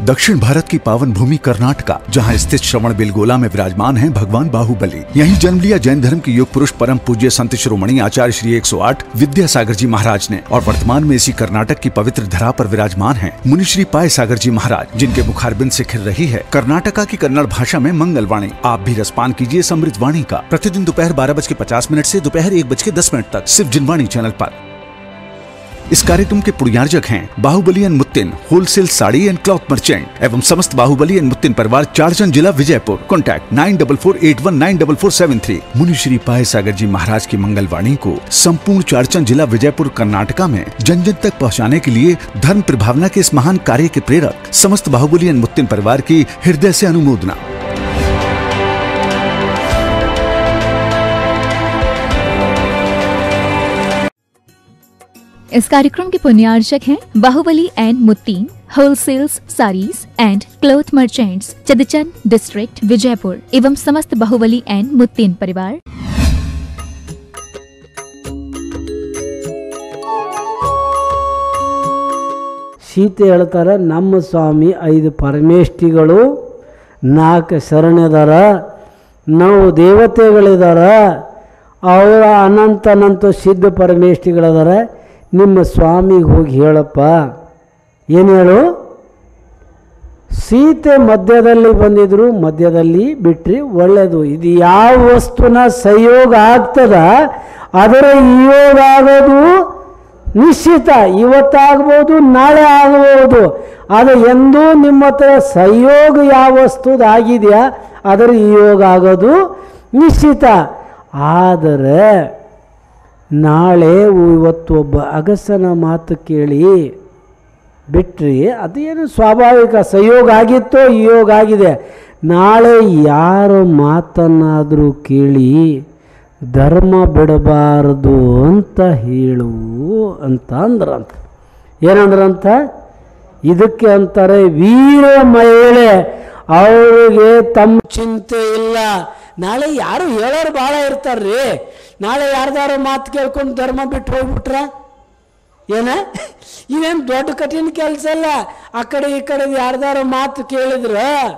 दक्षिण भारत की पावन भूमि कर्नाटका जहां स्थित श्रवण बेलगोला में विराजमान है भगवान बाहुबली यहीं जन्म लिया जैन धर्म के युग पुरुष परम पूज्य संत शिरोमणि आचार्य श्री 108 विद्यासागर जी महाराज ने और वर्तमान में इसी कर्नाटक की पवित्र धरा पर विराजमान है मुनि श्री पाय सागर जी महाराज जिनके मुखारबिंद से खिल रही है कर्नाटका की कन्नड़ भाषा में मंगलवाणी आप भी रसपान कीजिए समृद्ध वाणी का प्रतिदिन दोपहर बारह बज के पचास मिनट से दोपहर एक बज के दस मिनट तक सिर्फ जिनवाणी चैनल पर इस कार्यक्रम के पुण्यार्जक हैं Bahubali and Muttin wholesale sari and cloth merchant एवं समस्त बाहुबली एंड मुत्तिन परिवार चारचन जिला Vijaypur contact nine double four eight one nine double four seven three मुनि श्री पाय सागर जी महाराज की मंगलवाणी को संपूर्ण चारचन जिला विजयपुर कर्नाटका में जन जन तक पहुंचाने के लिए धर्म प्रभावना के इस महान कार्य के प्रेरक समस्त बाहुबली एंड मुत्तिन परिवार की हृदय से अनुमोदना इस कार्यक्रम के पुण्यार्जक हैं Bahubali and Muttin wholesales saris and cloth merchants Chadchan district Vijayapur एवं समस्त बाहुबली एंड मुत्तीन परिवार ಸೀತೆ ಹೇಳ್ತಾರೆ ನಮ್ಮ ಸ್ವಾಮಿ ಐದು ಪರಮೇಷ್ಠಿಗಳು ನಾಲ್ಕು ಶರಣದಾರ ನಾವು ದೇವತೆಗಳಿದಾರ ಅವರ ಅನಂತ ಅನಂತ ಸಿದ್ಧ ಪರಮೇಷ್ಠಿಗಳದಾರ ನಿಮ್ಮ ಸ್ವಾಮಿಗೆ ಹೋಗಿ ಹೇಳಪ್ಪ ಏನು ಹೇಳು ಸೀತೆ ಮಧ್ಯದಲ್ಲಿ ಬಂದಿದ್ರು ಮಧ್ಯದಲ್ಲಿ ಬಿಟ್ರಿ ಒಳ್ಳೆಯದು ಇದು ಯಾವ ವಸ್ತುನ ಸಂಯೋಗ ಆಗ್ತದ ಅದರ ವಿಯೋಗ ಆಗೋದು ನಿಶ್ಚಿತ ಇವತ್ತಾಗ್ಬೋದು ನಾಳೆ ಆಗ್ಬೋದು ಅದು ಎಂದೂ ನಿಮ್ಮ ಹತ್ರ ಸಂಯೋಗ ಯಾವ ವಸ್ತುದು ಆಗಿದೆಯಾ ಅದರ ವಿಯೋಗ ಆಗೋದು ನಿಶ್ಚಿತ ಆದರೆ ನಾಳೆ ಇವತ್ತು ಒಬ್ಬ ಅಗಸನ ಮಾತು ಕೇಳಿ ಬಿಟ್ರಿ ಅದೇನು ಸ್ವಾಭಾವಿಕ ಸಂಯೋಗ ಆಗಿತ್ತೋ ಯೋಗ ಆಗಿದೆ ನಾಳೆ ಯಾರ ಮಾತನ್ನಾದರೂ ಕೇಳಿ ಧರ್ಮ ಬಿಡಬಾರದು ಅಂತ ಹೇಳು ಅಂತ ಅಂದ್ರಂತ ಏನಂದ್ರಂತ ಇದಕ್ಕೆ ಅಂತಾರೆ ವೀರ ಮಹಿಳೆ ಅವರಿಗೆ ತಮ್ಮ ಚಿಂತೆ ಇಲ್ಲ ನಾಳೆ ಯಾರು ಹೇಳೋರು ಭಾಳ ಇರ್ತಾರ್ರಿ ನಾಳೆ ಯಾರ್ದಾರು ಮಾತು ಕೇಳ್ಕೊಂಡು ಧರ್ಮ ಬಿಟ್ಟು ಹೋಗ್ಬಿಟ್ರ ಏನ ಇದೇನು ದೊಡ್ಡ ಕಠಿಣ ಕೆಲಸ ಅಲ್ಲ ಆ ಕಡೆ ಈ ಕಡೆ ಯಾರ್ದಾರು ಮಾತು ಕೇಳಿದ್ರ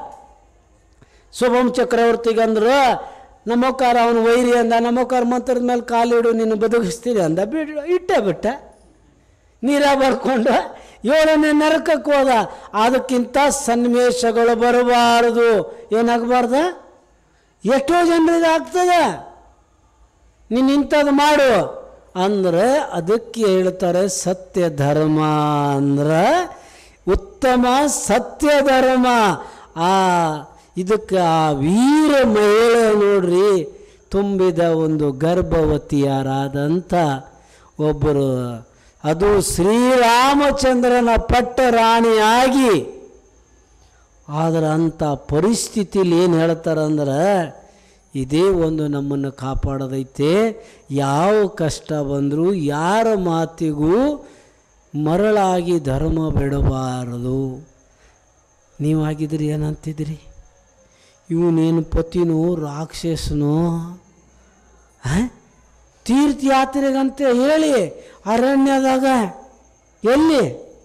ಶುಭಂ ಚಕ್ರವರ್ತಿಗೆ ಅಂದ್ರು ನಮ್ಮಕ್ಕಾರ ಅವನು ವೈರಿ ಅಂದ ನಮ್ಮಕ್ಕಾರ ಮಂತ್ರದ ಮೇಲೆ ಕಾಲಿಡು ನಿನ್ನ ಬದುಕಿಸ್ತೀನಿ ಅಂದ ಬಿಡು ಇಟ್ಟೆ ಬಿಟ್ಟ ನೀರ ಬರ್ಕೊಂಡು ಏಳನೇ ನರಕಕ್ಕೆ ಹೋದ ಅದಕ್ಕಿಂತ ಸನ್ನಿವೇಶಗಳು ಬರಬಾರದು ಏನಾಗಬಾರ್ದ ಎಷ್ಟೋ ಜನರಿಗೆ ಆಗ್ತದೆ ನೀನು ಇಂಥದ್ದು ಮಾಡು ಅಂದ್ರೆ ಅದಕ್ಕೆ ಹೇಳ್ತಾರೆ ಸತ್ಯ ಧರ್ಮ ಅಂದ್ರೆ ಉತ್ತಮ ಸತ್ಯ ಧರ್ಮ ಆ ಇದಕ್ಕೆ ಆ ವೀರ ಮಹಿಳೆ ನೋಡ್ರಿ ತುಂಬಿದ ಒಂದು ಗರ್ಭವತಿಯರಾದಂಥ ಒಬ್ಬರು ಅದು ಶ್ರೀರಾಮಚಂದ್ರನ ಪಟ್ಟ ರಾಣಿಯಾಗಿ ಆದರೆ ಅಂಥ ಪರಿಸ್ಥಿತಿಲಿ ಏನು ಹೇಳ್ತಾರಂದ್ರೆ ಇದೇ ಒಂದು ನಮ್ಮನ್ನು ಕಾಪಾಡೋದೈತೆ ಯಾವ ಕಷ್ಟ ಬಂದರೂ ಯಾರ ಮಾತಿಗೂ ಮರಳಾಗಿ ಧರ್ಮ ಬಿಡಬಾರದು ನೀವಾಗಿದ್ರಿ ಏನಂತಿದ್ರಿ ಇವನೇನು ಪತಿನೋ ರಾಕ್ಷಸನೋ ಆ? ತೀರ್ಥಯಾತ್ರೆಗಂತ ಹೇಳಿ ಅರಣ್ಯದಾಗ ಎಲ್ಲಿ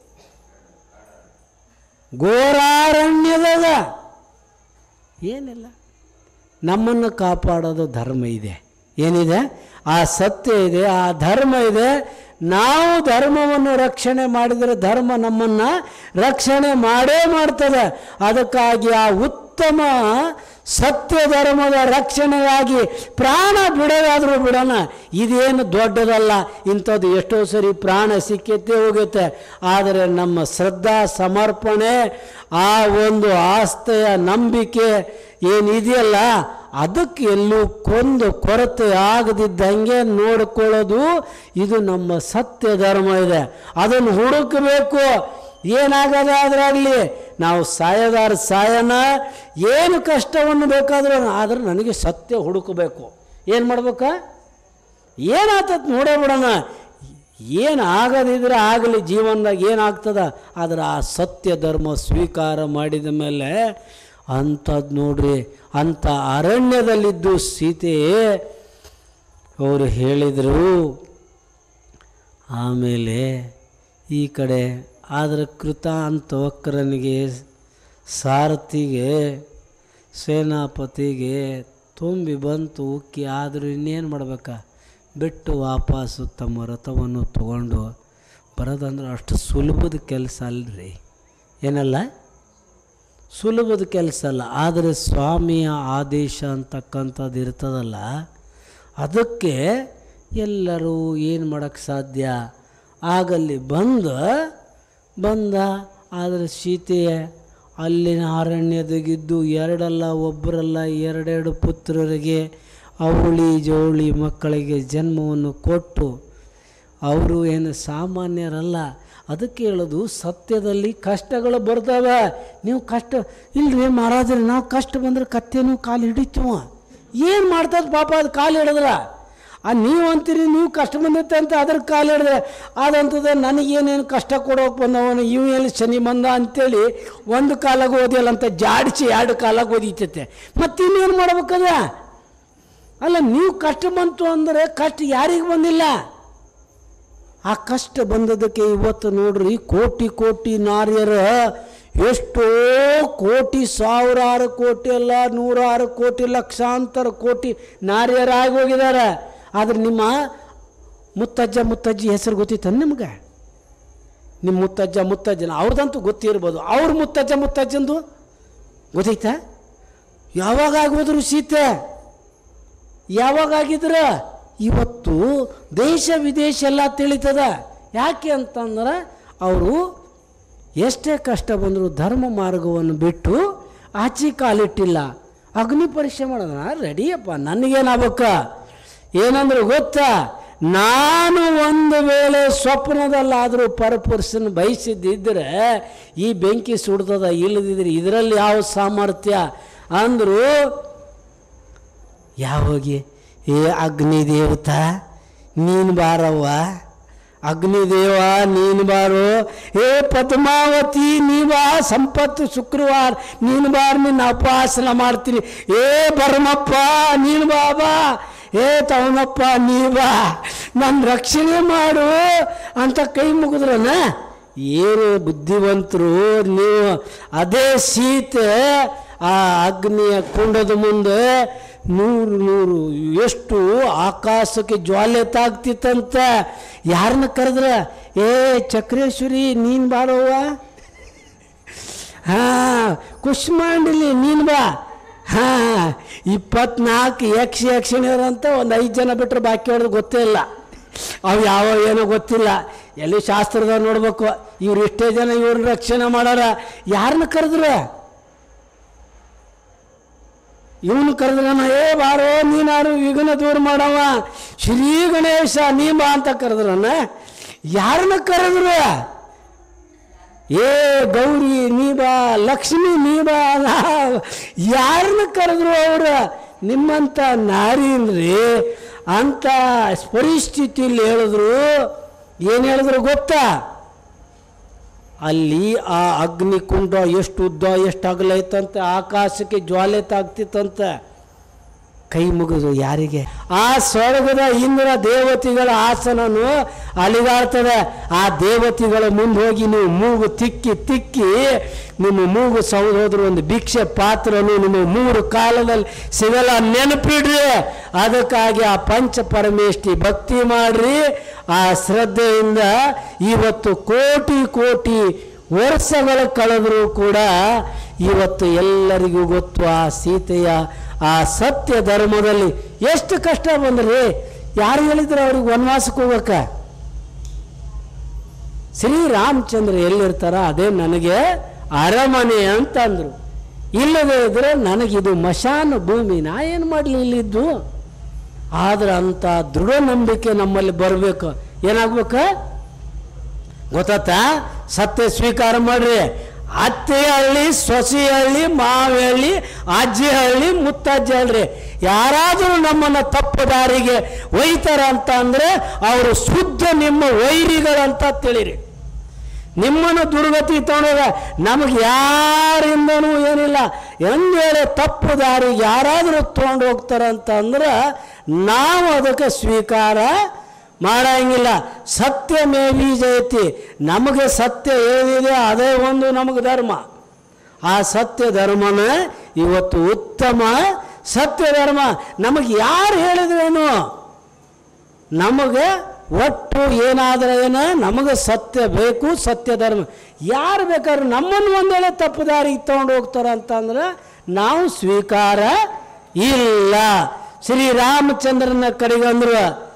ಘೋರಾರಣ್ಯದಾಗ ಏನಿಲ್ಲ ನಮ್ಮನ್ನು ಕಾಪಾಡೋದು ಧರ್ಮ ಇದೆ ಏನಿದೆ ಆ ಸತ್ಯ ಇದೆ ಆ ಧರ್ಮ ಇದೆ ನಾವು ಧರ್ಮವನ್ನು ರಕ್ಷಣೆ ಮಾಡಿದರೆ ಧರ್ಮ ನಮ್ಮನ್ನು ರಕ್ಷಣೆ ಮಾಡೇ ಮಾಡ್ತದೆ ಅದಕ್ಕಾಗಿ ಆ ಉತ್ತಮ ಸತ್ಯ ಧರ್ಮದ ರಕ್ಷಣೆಗಾಗಿ ಪ್ರಾಣ ಬಿಡೋದಾದರೂ ಬಿಡೋಣ ಇದೇನು ದೊಡ್ಡದಲ್ಲ ಇಂಥದ್ದು ಎಷ್ಟೋ ಸರಿ ಪ್ರಾಣ ಸಿಕ್ಕತ್ತೆ ಹೋಗುತ್ತೆ ಆದರೆ ನಮ್ಮ ಶ್ರದ್ಧಾ ಸಮರ್ಪಣೆ ಆ ಒಂದು ಆಸ್ತೆಯ ನಂಬಿಕೆ ಏನಿದೆಯಲ್ಲ ಅದಕ್ಕೆ ಎಲ್ಲೂ ಕೊಂದು ಕೊರತೆ ಆಗದಿದ್ದಂಗೆ ನೋಡಿಕೊಳ್ಳೋದು ಇದು ನಮ್ಮ ಸತ್ಯ ಧರ್ಮ ಇದೆ ಅದನ್ನು ಹುಡುಕಬೇಕು ಏನಾಗದೆ ಅದರಾಗಲಿ ನಾವು ಸಾಯದಾರ ಸಾಯನ ಏನು ಕಷ್ಟವನ್ನು ಬೇಕಾದರೂ ಆದ್ರೆ ನನಗೆ ಸತ್ಯ ಹುಡುಕಬೇಕು ಏನು ಮಾಡ್ಬೇಕ ಏನಾಗ್ತದೆ ನೋಡೇ ಬಿಡೋಣ ಏನು ಆಗದಿದ್ರೆ ಆಗಲಿ ಜೀವನದಾಗ ಏನಾಗ್ತದ ಆದರೆ ಆ ಸತ್ಯ ಧರ್ಮ ಸ್ವೀಕಾರ ಮಾಡಿದ ಮೇಲೆ ಅಂಥದ್ದು ನೋಡ್ರಿ ಅಂಥ ಅರಣ್ಯದಲ್ಲಿದ್ದು ಸೀತೆ ಅವರು ಹೇಳಿದರು ಆಮೇಲೆ ಈ ಕಡೆ ಆದರೆ ಕೃತ ಅಂತ ವಕ್ರನಿಗೆ ಸಾರಥಿಗೆ ಸೇನಾಪತಿಗೆ ತುಂಬಿ ಬಂತು ಉಕ್ಕಿ ಆದರೂ ಇನ್ನೇನು ಮಾಡ್ಬೇಕಾ ಬಿಟ್ಟು ವಾಪಸ್ಸು ತಮ್ಮ ರಥವನ್ನು ತಗೊಂಡು ಬರೋದಂದ್ರೆ ಅಷ್ಟು ಸುಲಭದ ಕೆಲಸ ಅಲ್ರಿ ಏನಲ್ಲ ಸುಲಭದ ಕೆಲಸ ಅಲ್ಲ ಆದರೆ ಸ್ವಾಮಿಯ ಆದೇಶ ಅಂತಕ್ಕಂಥದ್ದು ಇರ್ತದಲ್ಲ ಅದಕ್ಕೆ ಎಲ್ಲರೂ ಏನು ಮಾಡೋಕ್ಕೆ ಸಾಧ್ಯ ಆಗಲ್ಲಿ ಬಂದ ಬಂದ ಆದರೆ ಸೀತೆಯ ಅಲ್ಲಿನ ಅರಣ್ಯದಾಗಿದ್ದು ಎರಡಲ್ಲ ಒಬ್ಬರಲ್ಲ ಎರಡೆರಡು ಪುತ್ರರಿಗೆ ಅವಳಿ ಜವಳಿ ಮಕ್ಕಳಿಗೆ ಜನ್ಮವನ್ನು ಕೊಟ್ಟು ಅವರು ಏನು ಸಾಮಾನ್ಯರಲ್ಲ ಅದಕ್ಕೆ ಹೇಳೋದು ಸತ್ಯದಲ್ಲಿ ಕಷ್ಟಗಳು ಬರ್ತವೆ ನೀವು ಕಷ್ಟ ಇಲ್ರಿ ಮಹಾರಾಜರೇ ನಾವು ಕಷ್ಟ ಬಂದ್ರೆ ಕತ್ತೇನು ಕಾಲು ಹಿಡಿತೀವ ಏನು ಮಾಡ್ತದ ಪಾಪ ಅದು ಕಾಲು ಹಿಡಿದ್ರ ಆ ನೀವು ಅಂತೀರಿ ನೀವು ಕಷ್ಟ ಬಂದೈತೆ ಅಂತ ಅದ್ರ ಕಾಲು ಹಿಡಿದ್ರೆ ಅದಂತದ ನನಗೇನೇನು ಕಷ್ಟ ಕೊಡೋಕೆ ಬಂದವನು ಇವ್ ಎಲ್ಲಿ ಶನಿ ಬಂದ ಅಂತೇಳಿ ಒಂದು ಕಾಲಾಗ ಓದಿಯಲ್ಲ ಅಂತ ಜಾಡಿಸಿ ಎರಡು ಕಾಲಾಗ ಓದಿತೈತೆ ಮತ್ತೆ ಇನ್ನೇನು ಮಾಡ್ಬೇಕದ ಅಲ್ಲ ನೀವು ಕಷ್ಟ ಬಂತು ಅಂದರೆ ಕಷ್ಟ ಯಾರಿಗೆ ಬಂದಿಲ್ಲ ಆ ಕಷ್ಟ ಬಂದದಕ್ಕೆ ಇವತ್ತು ನೋಡ್ರಿ ಕೋಟಿ ಕೋಟಿ ನಾರ್ಯರ ಎಷ್ಟೋ ಕೋಟಿ ಸಾವಿರಾರು ಕೋಟಿ ಅಲ್ಲ ನೂರಾರು ಕೋಟಿ ಲಕ್ಷಾಂತರ ಕೋಟಿ ನಾರ್ಯರಾಗಿ ಹೋಗಿದ್ದಾರೆ ಆದ್ರೆ ನಿಮ್ಮ ಮುತ್ತಜ್ಜ ಮುತ್ತಜ್ಜಿ ಹೆಸರು ಗೊತ್ತಿತ್ತ ನಿಮ್ಗೆ ನಿಮ್ಮ ಮುತ್ತಜ್ಜ ಮುತ್ತಜ್ಜನ ಅವ್ರದಂತೂ ಗೊತ್ತಿರ್ಬೋದು ಅವ್ರ ಮುತ್ತಜ್ಜ ಮುತ್ತಜ್ಜಂದು ಗೊತ್ತೈತಾ ಯಾವಾಗ ಆಗೋದ್ರು ಸೀತೆ ಯಾವಾಗ ಆಗಿದ್ರ ಇವತ್ತು ದೇಶ ವಿದೇಶ ಎಲ್ಲ ತಿಳಿತದ ಯಾಕೆ ಅಂತಂದ್ರೆ ಅವರು ಎಷ್ಟೇ ಕಷ್ಟ ಬಂದರೂ ಧರ್ಮ ಮಾರ್ಗವನ್ನು ಬಿಟ್ಟು ಆಚೆ ಕಾಲಿಟ್ಟಿಲ್ಲ ಅಗ್ನಿ ಪರೀಕ್ಷೆ ಮಾಡೋಣ ರೆಡಿಯಪ್ಪ ನನಗೇನಾಗಬೇಕ ಏನಂದ್ರೆ ಗೊತ್ತಾ ನಾನು ಒಂದು ವೇಳೆ ಸ್ವಪ್ನದಲ್ಲಾದರೂ ಪರಪುರುಷನ ಬಯಸಿದ್ದಿದ್ರೆ ಈ ಬೆಂಕಿ ಸುಡ್ತದ ಇಲ್ಲದಿದ್ರೆ ಇದರಲ್ಲಿ ಯಾವ ಸಾಮರ್ಥ್ಯ ಅಂದರು ಯಾವಾಗ ಏ ಅಗ್ನಿದೇವತ ನೀನು ಬಾರವ್ವ ಅಗ್ನಿದೇವ ನೀನು ಬಾರು ಏ ಪದ್ಮಾವತಿ ನೀ ಬಾ ಸಂಪತ್ತು ಶುಕ್ರವಾರ ನೀನು ಬಾರ ನಿನ್ನ ಉಪವಾಸನ ಮಾಡ್ತೀನಿ ಏ ಭರಮಪ್ಪ ನೀನು ಬಾ ಬಾ ಏ ತವನಪ್ಪ ನೀ ಬಾ ನನ್ನ ರಕ್ಷಣೆ ಮಾಡು ಅಂತ ಕೈ ಮುಗಿದ್ರನ ಏನು ಬುದ್ಧಿವಂತರು ನೀವು ಅದೇ ಸೀತೆ ಆ ಅಗ್ನಿಯ ಕುಂಡದ ಮುಂದೆ ನೂರು ನೂರು ಎಷ್ಟು ಆಕಾಶಕ್ಕೆ ಜ್ವಾಲೆ ತಾಗ್ತಿತ್ತಂತ ಯಾರನ್ನ ಕರೆದ್ರ ಏ ಚಕ್ರೇಶ್ವರಿ ನೀನು ಬಾರವ್ವ ಹಾ ಕುಷ್ಮಾಂಡಲಿ ನೀನು ಬಾ ಹಾ ಇಪ್ಪತ್ನಾಲ್ಕು ಯಕ್ಷ ಯಕ್ಷಿಣಿಯರಂತ ಒಂದು ಐದು ಜನ ಬಿಟ್ಟರೆ ಬಾಕಿ ಹೊಡೆದು ಗೊತ್ತೇ ಇಲ್ಲ ಅವು ಯಾವ ಏನೋ ಗೊತ್ತಿಲ್ಲ ಎಲ್ಲಿ ಶಾಸ್ತ್ರದ ನೋಡ್ಬೇಕು ಇವ್ರು ಇಷ್ಟೇ ಜನ ಇವ್ರನ್ನ ರಕ್ಷಣೆ ಮಾಡೋರ ಯಾರನ್ನ ಕರೆದ್ರೆ ಇವನು ಕರೆದ್ರನ ಏ ಬಾರೋ ನೀನಾರು ವಿಘ್ನ ದೂರ ಮಾಡವ ಶ್ರೀ ಗಣೇಶ ನೀ ಬಾ ಅಂತ ಕರೆದ್ರನ ಯಾರನ್ನ ಕರೆದ್ರು ಏ ಗೌರಿ ನೀ ಬಾ ಲಕ್ಷ್ಮಿ ನೀ ಬಾ ಯಾರನ್ನ ಕರೆದ್ರು ಅವರು ನಿಮ್ಮಂಥ ನಾರೀನ್ರಿ ಅಂತ ಪರಿಸ್ಥಿತಿಯಲ್ಲಿ ಹೇಳಿದ್ರು ಏನು ಹೇಳಿದ್ರು ಗೊತ್ತಾ ಅಲ್ಲಿ ಆ ಅಗ್ನಿಕುಂಡ ಎಷ್ಟು ಉದ್ದ ಎಷ್ಟು ಅಗಲ ಐತಂತೆ ಆಕಾಶಕ್ಕೆ ಜ್ವಾಲೆ ತಾಗ್ತಿತ್ತಂತೆ ಕೈ ಮುಗಿದು ಯಾರಿಗೆ ಆ ಸ್ವರ್ಗದ ಇಂದ್ರ ದೇವತೆಗಳ ಆಸನನು ಅಲಿಗಾಡ್ತದೆ ಆ ದೇವತೆಗಳ ಮುಂದೆ ಹೋಗಿ ನೀವು ಮೂಗು ತಿಕ್ಕಿ ತಿಕ್ಕಿ ನಿಮ್ಮ ಮೂಗು ಸೌದು ಹೋದ್ರೆ ಒಂದು ಭಿಕ್ಷೆ ಪಾತ್ರನು ನಿಮ್ಮ ಮೂರು ಕಾಲದಲ್ಲಿ ಸಿಗಲ್ಲ ನೆನಪಿಡ್ರಿ ಅದಕ್ಕಾಗಿ ಆ ಪಂಚ ಪರಮೇಷ್ಠಿ ಭಕ್ತಿ ಮಾಡ್ರಿ ಆ ಶ್ರದ್ಧೆಯಿಂದ ಇವತ್ತು ಕೋಟಿ ಕೋಟಿ ವರ್ಷಗಳು ಕಳೆದರೂ ಕೂಡ ಇವತ್ತು ಎಲ್ಲರಿಗೂ ಗೊತ್ತು ಆ ಸೀತೆಯ ಆ ಸತ್ಯ ಧರ್ಮದಲ್ಲಿ ಎಷ್ಟು ಕಷ್ಟ ಬಂದ್ರಿ ಯಾರು ಹೇಳಿದ್ರು ಅವ್ರಿಗೆ ವನವಾಸಕ್ಕೆ ಹೋಗಕ್ಕ ಶ್ರೀರಾಮಚಂದ್ರ ಎಲ್ಲಿರ್ತಾರ ಅದೇ ನನಗೆ ಅರಮನೆ ಅಂತ ಅಂದ್ರು ಇಲ್ಲದೇ ಇದ್ರೆ ನನಗಿದು ಮಶಾನ ಭೂಮಿ ನಾ ಏನು ಮಾಡಲಿ ಇಲ್ಲಿದ್ದು ಆದ್ರೆ ಅಂತ ದೃಢ ನಂಬಿಕೆ ನಮ್ಮಲ್ಲಿ ಬರಬೇಕು ಏನಾಗ್ಬೇಕ ಗೊತ್ತಾತ ಸತ್ಯ ಸ್ವೀಕಾರ ಮಾಡ್ರಿ ಅತ್ತೆ ಹಳ್ಳಿ ಸೊಸಿ ಹಳ್ಳಿ ಮಾವ ಹಳ್ಳಿ ಅಜ್ಜಿ ಹಳ್ಳಿ ಮುತ್ತಜ್ಜಿ ಹಳ್ಳಿ ಯಾರಾದರೂ ನಮ್ಮನ್ನು ತಪ್ಪು ದಾರಿಗೆ ಒಯ್ತಾರ ಅಂತ ಅಂದ್ರೆ ಅವರು ಶುದ್ಧ ನಿಮ್ಮ ವೈರಿಗಳಂತ ತಿಳಿರಿ ನಿಮ್ಮನ್ನು ದುರ್ಗತಿ ತಗೊಂಡಾಗ ನಮಗೆ ಯಾರಿಂದನೂ ಏನಿಲ್ಲ ಎಂದೇಳೆ ತಪ್ಪು ದಾರಿಗೆ ಯಾರಾದರೂ ತೊಗೊಂಡು ಹೋಗ್ತಾರೆ ಅಂತ ಅಂದ್ರೆ ನಾವು ಅದಕ್ಕೆ ಸ್ವೀಕಾರ ಮಾಡಂಗಿಲ್ಲ ಸತ್ಯ ಮೇವಿ ಜಯತಿ ನಮಗೆ ಸತ್ಯ ಏನಿದೆ ಅದೇ ಒಂದು ನಮಗೆ ಧರ್ಮ ಆ ಸತ್ಯ ಧರ್ಮನ ಇವತ್ತು ಉತ್ತಮ ಸತ್ಯ ಧರ್ಮ ನಮಗೆ ಯಾರು ಹೇಳಿದ್ರೇನು ನಮಗೆ ಒಟ್ಟು ಏನಾದ್ರೆ ಏನ ನಮಗೆ ಸತ್ಯ ಬೇಕು ಸತ್ಯ ಧರ್ಮ ಯಾರು ಬೇಕಾದ್ರೆ ನಮ್ಮನ್ನು ಒಂದು ವೇಳೆ ತಪ್ಪು ದಾರಿಗೆ ತೊಗೊಂಡು ಹೋಗ್ತಾರ ಅಂತಂದ್ರೆ ನಾವು ಸ್ವೀಕಾರ ಇಲ್ಲ ಶ್ರೀರಾಮಚಂದ್ರನ ಕಡೆಗಂದ್ರು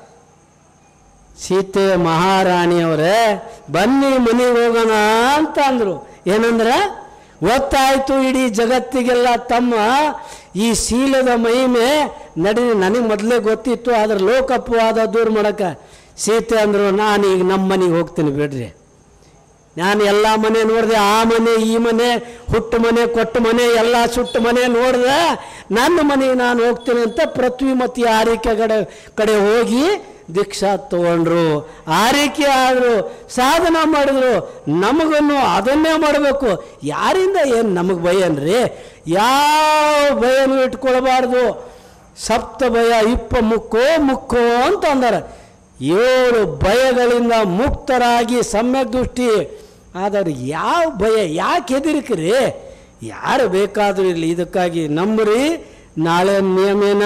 ಸೀತೆ ಮಹಾರಾಣಿಯವರೇ ಬನ್ನಿ ಮನೆಗೆ ಹೋಗೋಣ ಅಂತ ಅಂದರು ಏನಂದ್ರೆ ಗೊತ್ತಾಯ್ತು ಇಡೀ ಜಗತ್ತಿಗೆಲ್ಲ ತಮ್ಮ ಈ ಶೀಲದ ಮಹಿಮೆ ನಡಿ ನನಗೆ ಮೊದಲೇ ಗೊತ್ತಿತ್ತು ಆದ್ರೆ ಲೋಕಪವಾದ ದೂರ ಮಾಡಕ್ಕೆ ಸೀತೆ ಅಂದರು ನಾನು ಈಗ ನಮ್ಮ ಮನೆಗೆ ಹೋಗ್ತೀನಿ ಬಿಡ್ರಿ ನಾನು ಎಲ್ಲ ಮನೆ ನೋಡಿದೆ ಆ ಮನೆ ಈ ಮನೆ ಹುಟ್ಟು ಮನೆ ಕೊಟ್ಟ ಮನೆ ಎಲ್ಲ ಸುಟ್ಟು ಮನೆ ನೋಡಿದೆ ನನ್ನ ಮನೆಗೆ ನಾನು ಹೋಗ್ತೀನಿ ಅಂತ ಪೃಥ್ವಿಮತಿ ಆರೈಕೆ ಕಡೆ ಕಡೆ ಹೋಗಿ ದೀಕ್ಷಾ ತಗೊಂಡ್ರು ಆರೈಕೆ ಆದರು ಸಾಧನ ಮಾಡಿದ್ರು ನಮಗನ್ನು ಅದನ್ನೇ ಮಾಡಬೇಕು ಯಾರಿಂದ ಏನು ನಮಗೆ ಭಯನ್ರಿ ಯಾವ ಭಯನೂ ಇಟ್ಕೊಳ್ಬಾರ್ದು ಸಪ್ತ ಭಯ ಇಪ್ಪ ಮುಕ್ಕೋ ಮುಕ್ಕೋ ಅಂತ ಅಂದಾರ ಏಳು ಭಯಗಳಿಂದ ಮುಕ್ತರಾಗಿ ಸಮ್ಯಕ್ ದೃಷ್ಟಿ ಆದರೆ ಯಾವ ಭಯ ಯಾಕೆ ಹೆದರಿಕ್ರಿ ಯಾರು ಬೇಕಾದರೂ ಇರಲಿ ಇದಕ್ಕಾಗಿ ನಂಬ್ರಿ ನಾಳೆ ನಿಯಮೇನ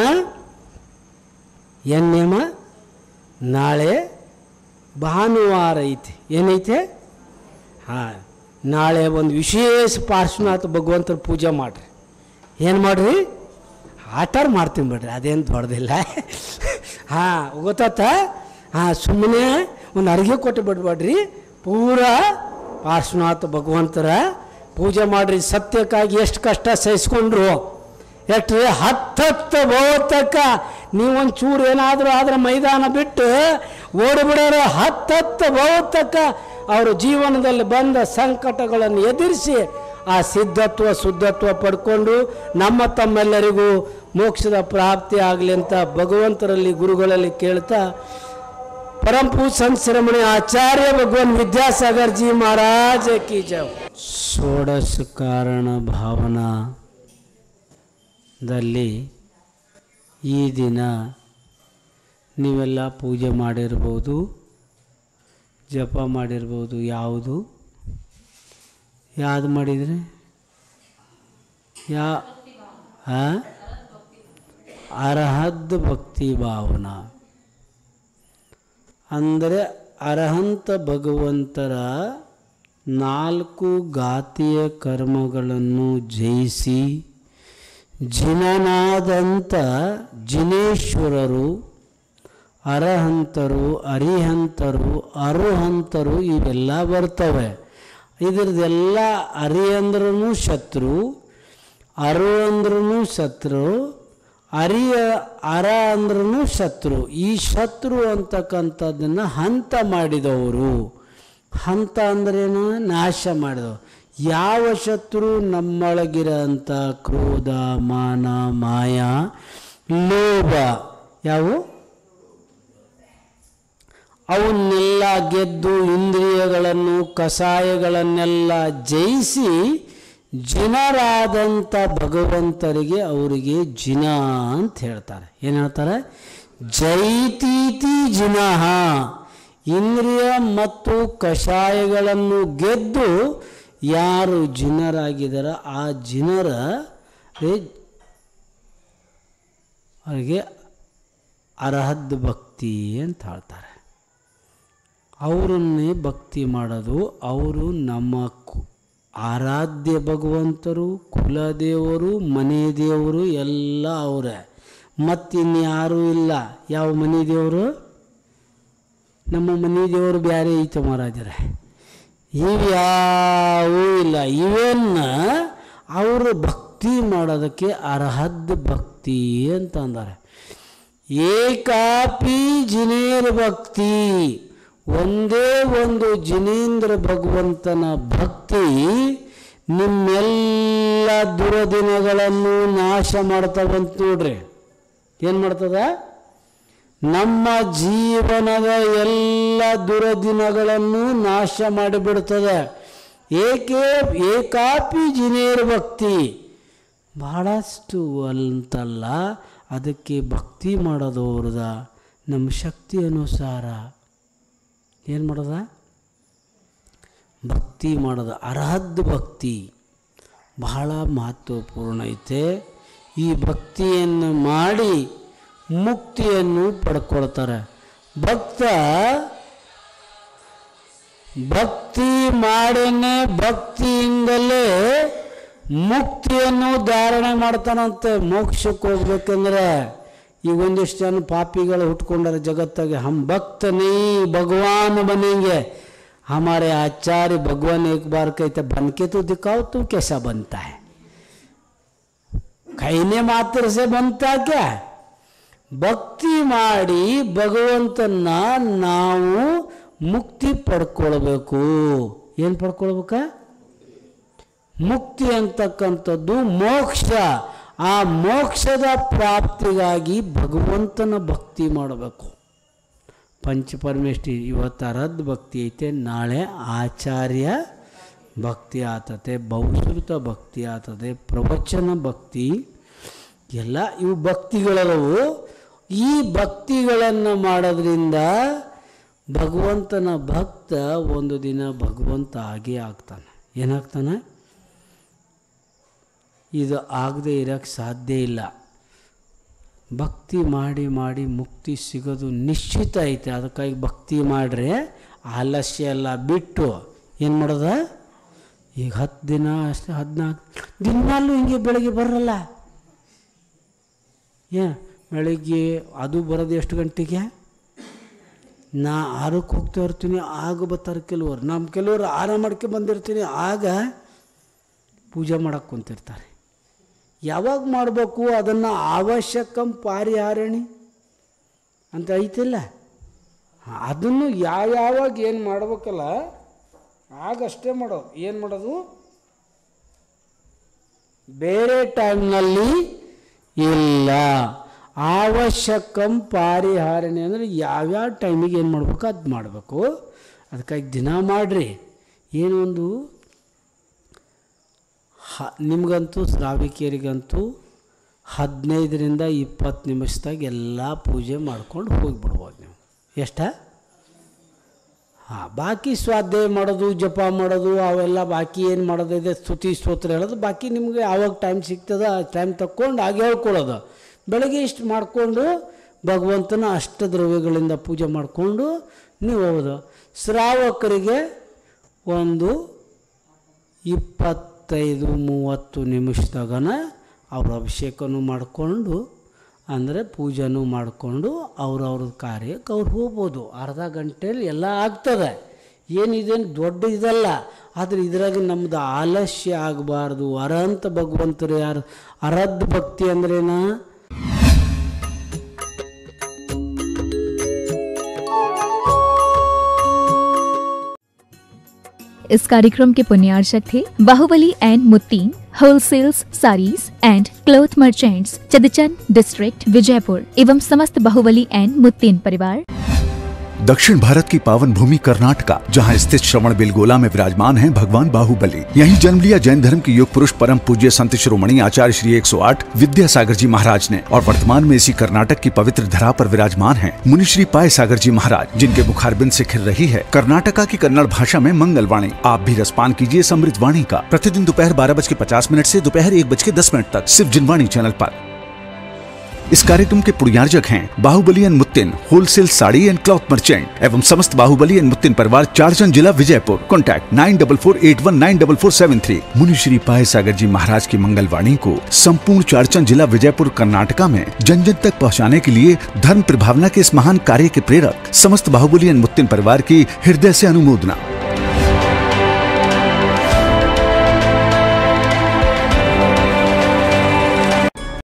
ಏನು ನಿಯಮ ನಾಳೆ ಭಾನುವಾರ ಐತಿ ಏನೈತೆ ಹಾಂ ನಾಳೆ ಒಂದು ವಿಶೇಷ ಪಾರ್ಶ್ವನಾಥ ಭಗವಂತರ ಪೂಜೆ ಮಾಡಿರಿ ಏನು ಮಾಡಿರಿ ಆಟಾರ್ ಮಾಡ್ತೀನಿ ಬಿಡ್ರಿ ಅದೇನು ದೊಡ್ಡದಿಲ್ಲ ಹಾಂ ಗೊತ್ತಾತ ಹಾಂ ಸುಮ್ಮನೆ ಒಂದು ಅರ್ಗೆ ಕೊಟ್ಟು ಬಿಡ್ಬೇಡ್ರಿ ಪೂರಾ ಪಾರ್ಶ್ವನಾಥ ಭಗವಂತರ ಪೂಜೆ ಮಾಡ್ರಿ ಸತ್ಯಕ್ಕಾಗಿ ಎಷ್ಟು ಕಷ್ಟ ಸಹಿಸ್ಕೊಂಡ್ರು ಎಷ್ಟು ಹತ್ತತ್ತು ಬಹುತಕ್ಕ ನೀವೊಂದು ಚೂರು ಏನಾದರೂ ಆದ್ರೆ ಮೈದಾನ ಬಿಟ್ಟು ಓಡಿಬಿಡೋರು ಹತ್ತತ್ತು ಬಹುತಕ್ಕ ಅವರು ಜೀವನದಲ್ಲಿ ಬಂದ ಸಂಕಟಗಳನ್ನು ಎದುರಿಸಿ ಆ ಸಿದ್ಧತ್ವ ಶುದ್ಧತ್ವ ಪಡ್ಕೊಂಡು ನಮ್ಮ ತಮ್ಮೆಲ್ಲರಿಗೂ ಮೋಕ್ಷದ ಪ್ರಾಪ್ತಿ ಆಗಲಿ ಅಂತ ಭಗವಂತರಲ್ಲಿ ಗುರುಗಳಲ್ಲಿ ಕೇಳ್ತಾ परम पूज संत शिरोमणि आचार्य भगवान विद्यासागर जी महाराज की जय ಷೋಡಶ ಕಾರಣ ಭಾವನಾದಲ್ಲಿ ಈ ದಿನ ನೀವೆಲ್ಲ ಪೂಜೆ ಮಾಡಿರ್ಬೋದು ಜಪ ಮಾಡಿರ್ಬೋದು ಯಾವುದು ಯಾವುದು ಮಾಡಿದ್ರಿ ಯಾ ಹಾಂ ಅರ್ಹದ್ ಭಕ್ತಿ ಭಾವನಾ ಅಂದರೆ ಅರ್ಹಂತ ಭಗವಂತರ ನಾಲ್ಕು ಘಾತಿಯ ಕರ್ಮಗಳನ್ನು ಜಯಿಸಿ ಜಿನನಾದಂಥ ಜಿನೇಶ್ವರರು ಅರಹಂತರು ಅರಿಹಂತರು ಅರುಹಂತರು ಇವೆಲ್ಲ ಬರ್ತವೆ ಇದ್ರದ್ದೆಲ್ಲ ಅರಿ ಅಂದ್ರೂ ಶತ್ರು ಅರು ಅಂದ್ರೂ ಶತ್ರು ಅರಿಯ ಅರ ಅಂದ್ರೂ ಶತ್ರು ಈ ಶತ್ರು ಅಂತಕ್ಕಂಥದ್ದನ್ನು ಹಂತ ಮಾಡಿದವರು ಹಂತ ಅಂದ್ರೇನು ನಾಶ ಮಾಡಿದವರು ಯಾವ ಶತ್ರು ನಮ್ಮೊಳಗಿರೋಂಥ ಕ್ರೋಧ ಮಾನ ಮಾಯ ಲೋಭ ಯಾವು ಅವನ್ನೆಲ್ಲ ಗೆದ್ದು ಇಂದ್ರಿಯಗಳನ್ನು ಕಷಾಯಗಳನ್ನೆಲ್ಲ ಜಯಿಸಿ ಜಿನರಾದಂಥ ಭಗವಂತರಿಗೆ ಅವರಿಗೆ ಜಿನ ಅಂತ ಹೇಳ್ತಾರೆ ಏನು ಹೇಳ್ತಾರೆ ಜೈತೀತಿ ಜಿನಃ ಇಂದ್ರಿಯ ಮತ್ತು ಕಷಾಯಗಳನ್ನು ಗೆದ್ದು ಯಾರು ಜಿನರಾಗಿದ್ದಾರೋ ಆ ಜಿನರ ಅವರಿಗೆ ಅರ್ಹದ್ ಭಕ್ತಿ ಅಂತ ಹೇಳ್ತಾರೆ ಅವರನ್ನೇ ಭಕ್ತಿ ಮಾಡೋದು ಅವರು ನಮ್ಮ ಕು- ಆರಾಧ್ಯ ಭಗವಂತರು ಕುಲದೇವರು ಮನೆ ದೇವರು ಎಲ್ಲ ಅವರೇ ಮತ್ತಿನ್ಯಾರೂ ಇಲ್ಲ ಯಾವ ಮನೆ ದೇವರು ನಮ್ಮ ಮನೆ ದೇವರು ಬೇರೆ ಐತೆ ಮಹಾರಾಜರೇ ಇವ್ಯಾವೂ ಇಲ್ಲ ಇವನ್ನ ಅವರು ಭಕ್ತಿ ಮಾಡೋದಕ್ಕೆ ಅರ್ಹದ್ ಭಕ್ತಿ ಅಂತ ಅಂದಾರೆ ಏಕಾಪಿ ಜಿನೇರ್ ಭಕ್ತಿ ಒಂದೇ ಒಂದು ಜಿನೇಂದ್ರ ಭಗವಂತನ ಭಕ್ತಿ ನಿಮ್ಮೆಲ್ಲ ದುರದಿನಗಳನ್ನು ನಾಶ ಮಾಡ್ತಾವಂತ ನೋಡ್ರಿ ಏನು ಮಾಡ್ತದ ನಮ್ಮ ಜೀವನದ ಎಲ್ಲ ದುರದಿನಗಳನ್ನು ನಾಶ ಮಾಡಿಬಿಡ್ತದೆ ಏಕೆ ಏಕಾಪಿ ಜಿನೇರ್ ಭಕ್ತಿ ಬಹಳಷ್ಟು ಅಂತಲ್ಲ ಅದಕ್ಕೆ ಭಕ್ತಿ ಮಾಡೋದು ಅವ್ರದ ನಮ್ಮ ಶಕ್ತಿ ಅನುಸಾರ ಏನು ಮಾಡೋದ ಭಕ್ತಿ ಮಾಡೋದು ಅರ್ಹದ್ ಭಕ್ತಿ ಬಹಳ ಮಹತ್ವಪೂರ್ಣ ಐತೆ ಈ ಭಕ್ತಿಯನ್ನು ಮಾಡಿ ಮುಕ್ತಿಯನ್ನು ಪಡ್ಕೊಳ್ತಾರೆ ಭಕ್ತ ಭಕ್ತಿ ಮಾಡೇನೆ ಭಕ್ತಿಯಿಂದಲೇ ಮುಕ್ತಿಯನ್ನು ಧಾರಣೆ ಮಾಡ್ತಾನಂತೆ ಮೋಕ್ಷಕ್ಕೆ ಹೋಗ್ಬೇಕಂದ್ರೆ ಈಗ ಒಂದಿಷ್ಟು ಜನ ಪಾಪಿಗಳು ಹುಟ್ಕೊಂಡಾರೆ ಜಗತ್ತಾಗೆ ಹಮ್ ಭಕ್ತ ನೀ ಭಗವಾನ್ ಬನೆಂಗೆ हमारे आचार्य भगवान एक बार कहते बन के तो दिखाओ तू कैसा बनता है कहने मात्र से बनता क्या ಭಕ್ತಿ ಮಾಡಿ ಭಗವಂತನ ನಾವು ಮುಕ್ತಿ ಪಡ್ಕೊಳ್ಬೇಕು ಏನು ಪಡ್ಕೊಳ್ಬೇಕ ಮುಕ್ತಿ ಅಂತಕ್ಕಂಥದ್ದು ಮೋಕ್ಷ ಆ ಮೋಕ್ಷದ ಪ್ರಾಪ್ತಿಗಾಗಿ ಭಗವಂತನ ಭಕ್ತಿ ಮಾಡಬೇಕು ಪಂಚಪರಮೇಷ್ಠಿ ಇವತ್ತು ಅರದ್ ಭಕ್ತಿ ಐತೆ ನಾಳೆ ಆಚಾರ್ಯ ಭಕ್ತಿ ಆತತೆ ಬಹುಶ್ರುತ ಭಕ್ತಿ ಆತದೆ ಪ್ರವಚನ ಭಕ್ತಿ ಎಲ್ಲ ಇವು ಭಕ್ತಿಗಳವು ಈ ಭಕ್ತಿಗಳನ್ನು ಮಾಡೋದ್ರಿಂದ ಭಗವಂತನ ಭಕ್ತ ಒಂದು ದಿನ ಭಗವಂತ ಆಗೇ ಆಗ್ತಾನೆ ಏನಾಗ್ತಾನೆ ಇದು ಆಗದೆ ಇರೋಕ್ಕೆ ಸಾಧ್ಯ ಇಲ್ಲ ಭಕ್ತಿ ಮಾಡಿ ಮಾಡಿ ಮುಕ್ತಿ ಸಿಗೋದು ನಿಶ್ಚಿತ ಐತೆ ಅದಕ್ಕಾಗಿ ಭಕ್ತಿ ಮಾಡ್ರೆ ಆಲಸ್ಯ ಎಲ್ಲ ಬಿಟ್ಟು ಏನು ಮಾಡೋದ ಈಗ ಹತ್ತು ದಿನ ಅಷ್ಟೇ ಹದಿನಾಲ್ಕು ದಿನಾಲೂ ಹಿಂಗೆ ಬೆಳಗ್ಗೆ ಬರಲ್ಲ ಏ ಬೆಳಗ್ಗೆ ಅದು ಬರೋದು ಎಷ್ಟು ಗಂಟೆಗೆ ನಾ ಆರಕ್ಕೆ ಹೋಗ್ತಾ ಇರ್ತೀನಿ ಆಗ ಬರ್ತಾರೆ ಕೆಲವರು ನಮ್ಮ ಕೆಲವರು ಆರ ಮಾಡ್ಕೆ ಬಂದಿರ್ತೀನಿ ಆಗ ಪೂಜೆ ಮಾಡಕ್ಕೆ ಕುಂತಿರ್ತಾರೆ ಯಾವಾಗ ಮಾಡಬೇಕು ಅದನ್ನು ಅವಶ್ಯಕಂ ಪಾರಿಹಾರಣಿ ಅಂತ ಐತಿಲ್ಲ ಅದನ್ನು ಯಾವಾಗ ಏನು ಮಾಡ್ಬೇಕಲ್ಲ ಆಗಷ್ಟೇ ಮಾಡೋದು ಏನು ಮಾಡೋದು ಬೇರೆ ಟೈಮ್ನಲ್ಲಿ ಇಲ್ಲ ಅವಶ್ಯಕಂ ಪಾರಿಹಾರಣೆ ಅಂದರೆ ಯಾವ್ಯಾವ ಟೈಮಿಗೆ ಏನು ಮಾಡ್ಬೇಕು ಅದು ಮಾಡಬೇಕು ಅದಕ್ಕಾಗಿ ದಿನ ಮಾಡಿರಿ ಏನು ಒಂದು ಹ ನಿಮಗಂತೂ ಶ್ರಾವಿಕಿಯರಿಗಂತೂ ಹದಿನೈದರಿಂದ ಇಪ್ಪತ್ತು ನಿಮಿಷದಾಗ ಎಲ್ಲ ಪೂಜೆ ಮಾಡ್ಕೊಂಡು ಹೋಗಿಬಿಡ್ಬೋದು ನೀವು ಎಷ್ಟ ಹಾಂ ಬಾಕಿ ಸ್ವಾಧ್ಯಾಯ ಮಾಡೋದು ಜಪ ಮಾಡೋದು ಅವೆಲ್ಲ ಬಾಕಿ ಏನು ಮಾಡೋದಿದೆ ಸ್ತುತಿ ಸ್ತೋತ್ರ ಹೇಳೋದು ಬಾಕಿ ನಿಮಗೆ ಯಾವಾಗ ಟೈಮ್ ಸಿಗ್ತದೆ ಆ ಟೈಮ್ ತಕ್ಕೊಂಡು ಆಗ ಹೇಳ್ಕೊಳ್ಳೋದು ಬೆಳಗ್ಗೆ ಇಷ್ಟು ಮಾಡಿಕೊಂಡು ಭಗವಂತನ ಅಷ್ಟದ್ರವ್ಯಗಳಿಂದ ಪೂಜೆ ಮಾಡಿಕೊಂಡು ನೀವು ಹೋಗೋದು ಶ್ರಾವಕರಿಗೆ ಒಂದು ಇಪ್ಪತ್ತೈದು ಮೂವತ್ತು ನಿಮಿಷದಾಗನ ಅವ್ರ ಅಭಿಷೇಕನೂ ಮಾಡಿಕೊಂಡು ಅಂದರೆ ಪೂಜೆನೂ ಮಾಡಿಕೊಂಡು ಅವ್ರವ್ರ ಕಾರ್ಯಕ್ಕೆ ಅವ್ರು ಹೋಗ್ಬೋದು ಅರ್ಧ ಗಂಟೆಯಲ್ಲಿ ಎಲ್ಲ ಆಗ್ತದೆ ಏನಿದೇನು ದೊಡ್ಡ ಇದಲ್ಲ ಆದರೆ ಇದ್ರಾಗ ನಮ್ಮದು ಆಲಸ್ಯ ಆಗಬಾರ್ದು ಅರಂತ ಭಗವಂತರು ಯಾರು ಅರದ್ ಭಕ್ತಿ ಅಂದ್ರೇನ इस कार्यक्रम के पुण्यार्चक थे Bahubali and Muttin wholesales saris and cloth merchants Chadchan district Vijayapur एवं समस्त बाहुबली एंड मुत्तीन परिवार दक्षिण भारत की पावन भूमि कर्नाटका जहां स्थित श्रवण बेलगोला में विराजमान हैं भगवान बाहुबली यहीं जन्म लिया जैन धर्म के युग पुरुष परम पूज्य संत शिरोमणि आचार्य श्री 108 विद्यासागर जी महाराज ने और वर्तमान में इसी कर्नाटक की पवित्र धरा पर विराजमान हैं मुनि श्री पाय सागर जी महाराज जिनके मुखारबिंद से खिल रही है कर्नाटका की कन्नड़ भाषा में मंगल वाणी आप भी रसपान कीजिए समृद्ध वाणी का प्रतिदिन दोपहर बारह बज के पचास मिनट ऐसी दोपहर एक बज के दस मिनट तक सिर्फ जिनवाणी चैनल आरोप इस कार्यक्रम के पुण्यार्जक हैं Bahubali and Muttin wholesale sari and cloth merchant एवं समस्त बाहुबली एंड मुत्तिन परिवार चारचंद जिला Vijaypur contact nine double four eight one nine double four seven three मुनि श्री पाय सागर जी महाराज की मंगलवाणी को संपूर्ण चारचंद जिला विजयपुर कर्नाटका में जन जन तक पहुंचाने के लिए धर्म प्रभावना के इस महान कार्य के प्रेरक समस्त बाहुबली एंड मुत्तिन परिवार की हृदय से अनुमोदना